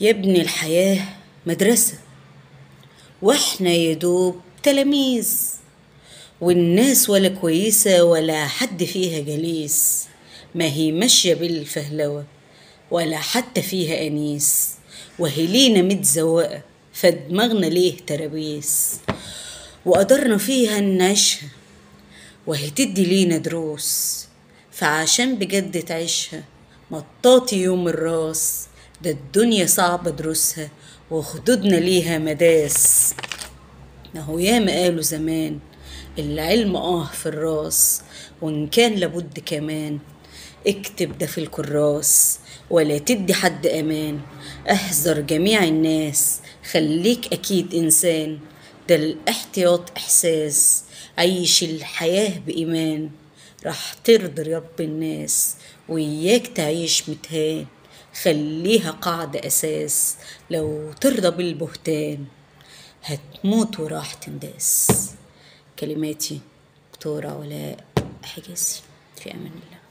يا ابني الحياة مدرسة واحنا يدوب تلاميذ والناس ولا كويسة ولا حد فيها جليس ما هي ماشية بالفهلوة ولا حتى فيها أنيس وهي لينا متزوقة فدماغنا ليه ترابيس وقدرنا فيها نعيشها وهي تدي لينا دروس فعشان بجد تعيشها مطاطي يوم الراس ده الدنيا صعبة دروسها وخدودنا ليها مداس اهو ياما قالوا زمان العلم اه في الراس وان كان لابد كمان اكتب ده في الكراس ولا تدي حد امان احذر جميع الناس خليك اكيد انسان ده الاحتياط احساس عيش الحياة بايمان راح ترضي رب الناس وإياك تعيش متهان خليها قاعدة أساس لو ترضى بالبهتان هتموت وراح تنداس كلماتي دكتورة ولاء حجازي في أمان الله